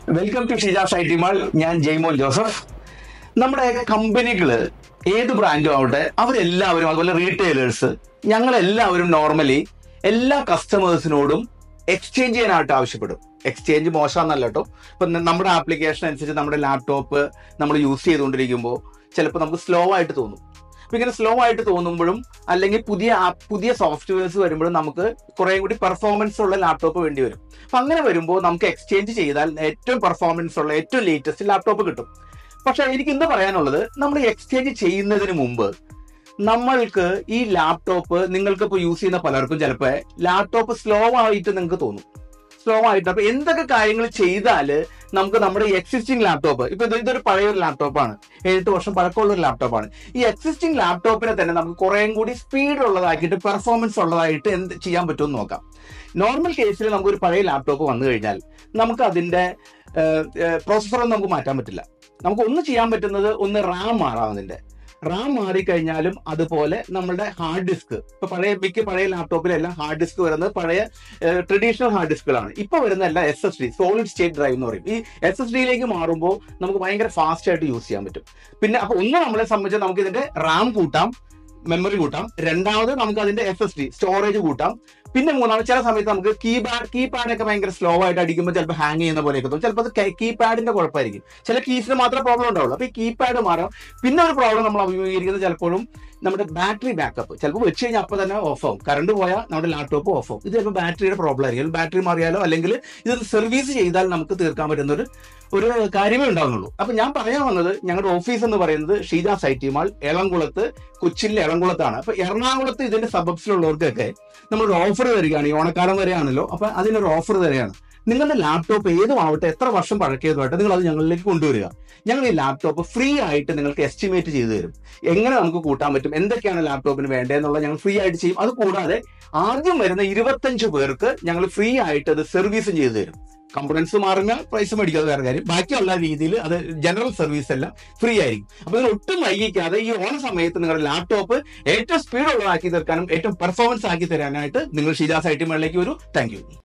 welcome to Shijas I T mall ഞാൻ Jaimon Joseph നമ്മുടെ കമ്പനികൾ ഏത് ബ്രാൻഡും ആവട്ടെ അവരെല്ലാവരും അതുപോലെ റീറ്റെയിലേഴ്സ് ഞങ്ങളെല്ലാവരും നോർമലി എല്ലാ കസ്റ്റമേഴ്സിനോടും എക്സ്ചേഞ്ച് ചെയ്യാനായിട്ട് ആവശ്യപ്പെടും എക്സ്ചേഞ്ച് മോശമെന്നല്ല കേട്ടോ ഇപ്പൊ ന- നമ്മുടെ ആപ്ലിക്കേഷൻ അനുസരിച്ച് നമ്മുടെ ലാപ്ടോപ്പ് നമ്മൾ യൂസ് ചെയ്തുകൊണ്ടിരിക്കുമ്പോൾ ചിലപ്പോൾ നമുക്ക് സ്ലോ ആയിട്ട് തോന്നും അപ്പൊ ഇങ്ങനെ സ്ലോ ആയിട്ട് തോന്നുമ്പോഴും അല്ലെങ്കിൽ പുതിയ ആപ്പ് പുതിയ സോഫ്റ്റ്വെയർസ് വരുമ്പോഴും നമുക്ക് കുറെ കൂടി പെർഫോമൻസ് ഉള്ള ലാപ്ടോപ്പ് വേണ്ടി വരും അപ്പൊ അങ്ങനെ വരുമ്പോൾ നമുക്ക് എക്സ്ചേഞ്ച് ചെയ്താൽ ഏറ്റവും പെർഫോമൻസ് ഉള്ള ഏറ്റവും ലേറ്റസ്റ്റ് ലാപ്ടോപ്പ് കിട്ടും പക്ഷെ എനിക്ക് ഇന്ന് പറയാനുള്ളത് നമ്മൾ എക്സ്ചേഞ്ച് ചെയ്യുന്നതിന് മുമ്പ് നമ്മൾക്ക് ഈ ലാപ്ടോപ്പ് നിങ്ങൾക്ക് ഇപ്പോൾ യൂസ് ചെയ്യുന്ന പലർക്കും ചിലപ്പോൾ ലാപ്ടോപ്പ് സ്ലോ ആയിട്ട് നിങ്ങൾക്ക് തോന്നും സ്ലോ ആയിട്ട് അപ്പൊ എന്തൊക്കെ കാര്യങ്ങൾ ചെയ്താൽ നമുക്ക് നമ്മുടെ എക്സിസ്റ്റിംഗ് ലാപ്ടോപ്പ് ഇപ്പൊ ഇത് ഇതൊരു പഴയ ഒരു ലാപ്ടോപ്പാണ് ഏഴെട്ട് വർഷം പഴക്കമുള്ള ഒരു ലാപ്ടോപ്പാണ് ഈ എക്സിസ്റ്റിംഗ് ലാപ്ടോപ്പിനെ തന്നെ നമുക്ക് കുറേം കൂടി സ്പീഡ് ഉള്ളതാക്കിയിട്ട് പെർഫോമൻസ് ഉള്ളതായിട്ട് എന്ത് ചെയ്യാൻ പറ്റുമെന്ന് നോക്കാം നോർമൽ കേസിൽ നമുക്ക് ഒരു പഴയ ലാപ്ടോപ്പ് വന്നു കഴിഞ്ഞാൽ നമുക്ക് അതിന്റെ പ്രോസസ്സറൊന്നും നമുക്ക് മാറ്റാൻ പറ്റില്ല നമുക്ക് ഒന്ന് ചെയ്യാൻ പറ്റുന്നത് ഒന്ന് റാം മാറാം അതിന്റെ റാം മാറിക്കഴിഞ്ഞാലും അതുപോലെ നമ്മുടെ ഹാർഡ് ഡിസ്ക് ഇപ്പൊ പഴയ മിക്ക പഴയ ലാപ്ടോപ്പിലെല്ലാം ഹാർഡ് ഡിസ്ക് വരുന്നത് പഴയ ട്രഡീഷണൽ ഹാർഡ് ഡിസ്കുകളാണ് ഇപ്പൊ വരുന്ന എല്ലാം S S D solid state drive എന്ന് പറയും ഈ എസ് എസ് ഡിയിലേക്ക് മാറുമ്പോൾ നമുക്ക് ഭയങ്കര ഫാസ്റ്റ് ആയിട്ട് യൂസ് ചെയ്യാൻ പറ്റും പിന്നെ അപ്പൊ ഒന്ന് നമ്മളെ സംബന്ധിച്ച് നമുക്ക് ഇതിന്റെ റാം കൂട്ടാം മെമ്മറി കൂട്ടാം രണ്ടാമത് നമുക്ക് അതിന്റെ എസ് എസ് ഡി സ്റ്റോറേജ് കൂട്ടാം പിന്നെ മൂന്നാമത് ചില സമയത്ത് നമുക്ക് കീപാഡ് കീപാഡ് ഒക്കെ ഭയങ്കര സ്ലോ ആയിട്ട് അടിക്കുമ്പോൾ ചിലപ്പോൾ ഹാങ് ചെയ്യുന്ന പോലെയൊക്കെ തോന്നും ചിലപ്പോൾ അത് കീപാഡിന്റെ കുഴപ്പമായിരിക്കും ചില കീസിന് മാത്രമേ പ്രോബ്ലം ഉണ്ടാവുള്ളൂ അപ്പൊ ഈ കീപാഡ് മാറാം പിന്നെ ഒരു പ്രോബ്ലം നമ്മൾ അഭിമുഖീകരിക്കുന്നത് ചിലപ്പോഴും നമ്മുടെ ബാറ്ററി ബാക്കപ്പ് ചിലപ്പോൾ വെച്ച് കഴിഞ്ഞാൽ അപ്പോൾ തന്നെ ഓഫ് ആവും കറണ്ട് പോയാൽ നമ്മുടെ ലാപ്ടോപ്പ് ഓഫ് ആവും ഇത് ചിലപ്പോൾ ബാറ്ററിയുടെ പ്രോബ്ലം ആയിരിക്കും ബാറ്ററി മാറിയാലോ അല്ലെങ്കിൽ ഇത് സർവീസ് ചെയ്താൽ നമുക്ക് തീർക്കാൻ പറ്റുന്ന ഒരു ഒരു കാര്യമേ ഉണ്ടാവുന്നുള്ളൂ അപ്പൊ ഞാൻ പറയാൻ വന്നത് ഞങ്ങളുടെ ഓഫീസ് എന്ന് പറയുന്നത് ഷീജ സൈറ്റി മാൾ എളംകുളത്ത് കൊച്ചിയിലെ എളംകുളത്താണ് അപ്പൊ എറണാകുളത്ത് ഇതിന്റെ സബബ്സിലുള്ളവർക്കൊക്കെ നമ്മളൊരു ഓഫർ തരികയാണ് ഈ ഓണക്കാലം വരെയാണല്ലോ അപ്പൊ അതിനൊരു ഓഫർ തരികയാണ് നിങ്ങളുടെ ലാപ്ടോപ്പ് ഏതും ആവട്ടെ എത്ര വർഷം പഴക്കിയതുമായിട്ട് നിങ്ങൾ അത് ഞങ്ങളിലേക്ക് കൊണ്ടുവരിക ഞങ്ങൾ ഈ ലാപ്ടോപ്പ് ഫ്രീ ആയിട്ട് നിങ്ങൾക്ക് എസ്റ്റിമേറ്റ് ചെയ്തു തരും എങ്ങനെ നമുക്ക് കൂട്ടാൻ പറ്റും എന്തൊക്കെയാണ് ലാപ്ടോപ്പിന് വേണ്ടതെന്നുള്ള ഞങ്ങൾ ഫ്രീ ആയിട്ട് ചെയ്യും അത് കൂടാതെ ആദ്യം വരുന്ന ഇരുപത്തഞ്ച് പേർക്ക് ഞങ്ങൾ ഫ്രീ ആയിട്ട് അത് സർവീസും ചെയ്തു തരും കമ്പണൻസ് മാറുന്ന പ്രൈസ് മേടിക്കാതെ വേറെ കാര്യം ബാക്കിയുള്ള രീതിയിൽ അത് ജനറൽ സർവീസ് എല്ലാം ഫ്രീ ആയിരിക്കും അപ്പൊ നിങ്ങൾ ഒട്ടും വൈകിക്കാതെ ഈ ഓണ സമയത്ത് നിങ്ങളുടെ ലാപ്ടോപ്പ് ഏറ്റവും സ്പീഡ് ഉള്ളതാക്കി തീർക്കാനും ഏറ്റവും പെർഫോമൻസ് ആക്കി തരാനായിട്ട് നിങ്ങൾ ഷീജാസ് ഐ ടി മേളിലേക്ക് വരൂ താങ്ക് യു